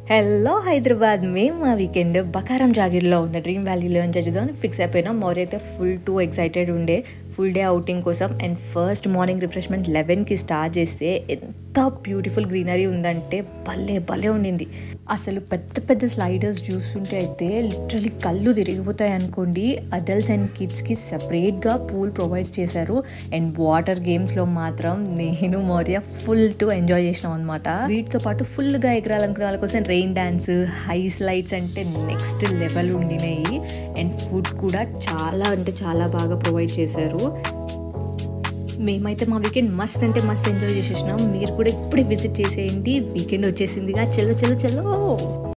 hello Hyderabad మేము మా weekend బకారం జాగిర్లో ఉన్న డ్రీమ్ వ్యాలీలో ఎంజాయ్ చేద్దామని ఫిక్స్ అయిపోయినాం మోర్ అయితే ఫుల్ టూ ఎక్సైటెడ్ ఉండే ఫుల్ డే అవుటింగ్ కోసం అండ్ ఫస్ట్ మార్నింగ్ రిఫ్రెష్మెంట్ లెవెన్కి స్టార్ట్ చేస్తే ఎంత బ్యూటిఫుల్ గ్రీనరీ ఉందంటే భలే భలే ఉండింది అసలు పెద్ద పెద్ద స్లైడర్స్ చూస్తుంటే అయితే లిటరలీ కళ్ళు తిరిగిపోతాయి అనుకోండి అడల్ట్స్ అండ్ కిడ్స్కి సపరేట్గా పూల్ ప్రొవైడ్ చేశారు అండ్ వాటర్ గేమ్స్లో మాత్రం నేను మౌర్య ఫుల్ టు ఎంజాయ్ చేసినాం అనమాట వీటితో పాటు ఫుల్గా ఎగరాలనుకునే వాళ్ళ కోసం రెయిన్ డాన్స్ హై స్లైడ్స్ అంటే నెక్స్ట్ లెవెల్ ఉండినాయి అండ్ ఫుడ్ కూడా చాలా అంటే చాలా బాగా ప్రొవైడ్ చేశారు మేమైతే మా వీకెండ్ మస్త్ అంటే మస్త్ ఎంజాయ్ చేసేసినాం మీరు కూడా ఇప్పుడే విజిట్ చేసేయండి వీకెండ్ వచ్చేసిందిగా చలో చలో చలో